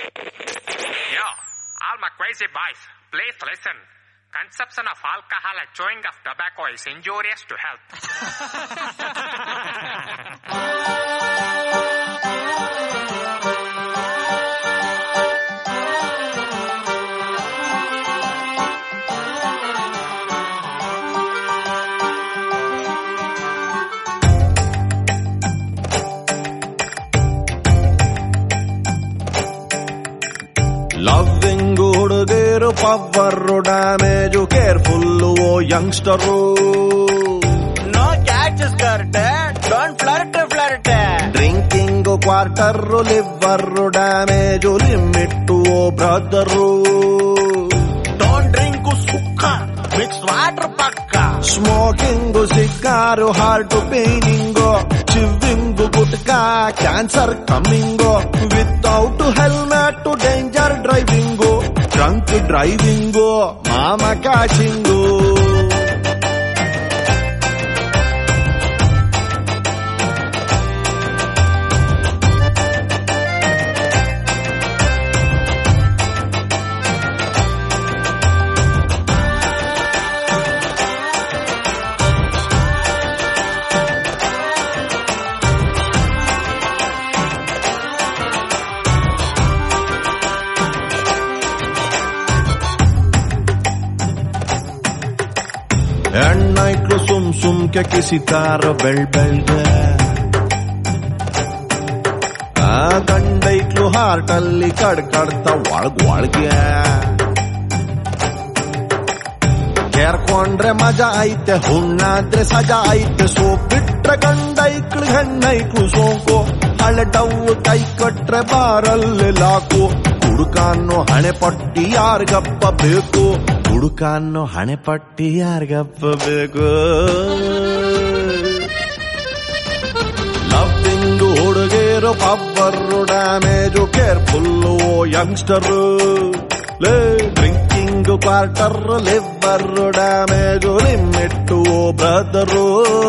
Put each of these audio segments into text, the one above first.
Yo, all my crazy boys, please listen. Consumption of alcohol and chewing of tobacco is injurious to health. Loving ಹುಡುಗರು power damage careful oh youngster No catches skirt. Don't flirt, flirt. Drinking quarter liver damage limit oh brother Don't drink ಸುಕ್ಕ. Mixed water ಪಕ್ಕ. Smoking ಸಿಕ್ಕಾರು heart paining chewing gutka cancer coming without helmet danger driving drunk driving ಮಾಮ ಕಾಶಿಂಗು ಹೆಣ್ಣೈಕ್ಳು ಸುಮ್ ಸುಮ್ಕೆ ಕಿಸಿತಾರ ಬೆಳ್ ಬೆಳ್ಗೆ ಆ ಗಂಡೈಕ್ಳು heart ಅಲ್ಲಿ ಕಡ್ ಕಡ್ತ ಒಳಗ್ ಒಳಗೆ ಕೇರ್ಕೊಂಡ್ರೆ ಮಜಾ ಐತೆ ಹುಣ್ಣಾದ್ರೆ ಸಜಾ ಐತೆ ಸೋಪ್ ಬಿಟ್ರೆ ಗಂಡೈಕ್ಳು ಹೆಣ್ಣೈಕ್ಳು ಸೋಂಕು ಹಳೆ ಡವ್ ಕೈ ಕಟ್ರೆ ಬಾರಲ್ಲಿ ಲಾಕು ಹುಡುಕಾನ್ನು ಹಣೆ ಪಟ್ಟಿ ಯಾರಿಗಪ್ಪ ಬೇಕು ಹುಡುಕಾನ್ನು ಹಣೆ ಪಟ್ಟಿ ಯಾರಿಗಪ್ಪ ಬೇಕು ಲವ್ವಿಂಗ್ ಹುಡುಗೇರು ಪಬ್ಬರು ಡ್ಯಾಮೇಜು ಕೇರ್ಫುಲ್ಲು ಯಂಗ್ಸ್ಟರು ಲೇ drinking quarter liver damage limit brother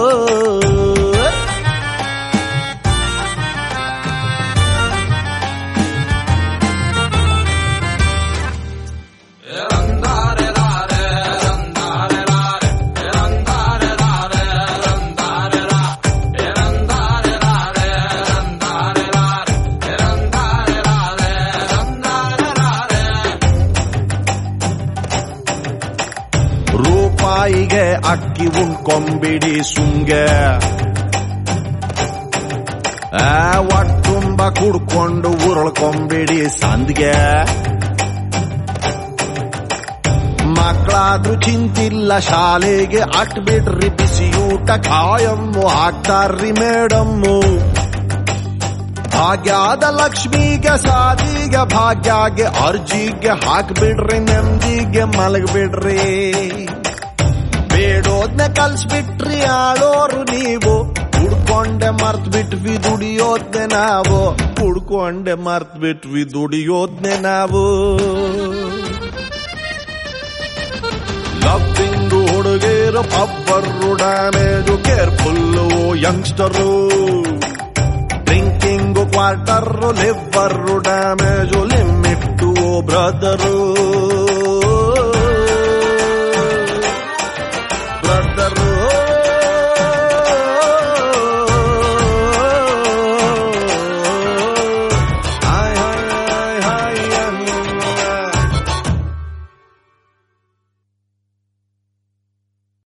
ರೂಪಾಯಿಗೆ ಅಕ್ಕಿ ಉಣ್ಕೊಂಬಿಡಿ ಸುಂಗೆ ಆ ಒಟ್ಟುಂಬ ಕುಡ್ಕೊಂಡು ಉರುಳ್ಕೊಂಬಿಡಿ ಸಂದ್ಗೆ ಮಕ್ಕಳಾದ್ರೂ ಚಿಂತಿಲ್ಲ ಶಾಲೆಗೆ ಅಟ್ ಬಿಡ್ರಿ ಬಿಸಿಯೂಟ ಕಾಯಮ್ಮು ಹಾಕ್ತಾರ್ರಿ ಮೇಡಮ್ಮು ಭಾಗ್ಯದ ಲಕ್ಷ್ಮಿಗೆ ಸಾದಿಗೆ ಭಾಗ್ಯಗೆ ಅರ್ಜಿಗೆ ಹಾಕ್ಬಿಡ್ರಿ ನೆಮ್ಮದಿಗೆ ಮಲಗ್ಬಿಡ್ರಿ ಬೇಡೋದ್ನ ಕಲ್ಸ್ಬಿಟ್ರಿ ಆಳೋರು ನೀವು ಹುಡ್ಕೊಂಡೆ ಮರ್ತ್ ಬಿಟ್ವಿ ದುಡಿಯೋದ್ನೆ ನಾವು ಹುಡ್ಕೊಂಡೆ ಮರ್ತ್ ಬಿಟ್ವಿ ದುಡಿಯೋದ್ನೆ ನಾವು ಲವ್ವಿಂಗ್ ಹುಡುಗೇರು pub damage careful youngster drinking quarter liver damage limit brother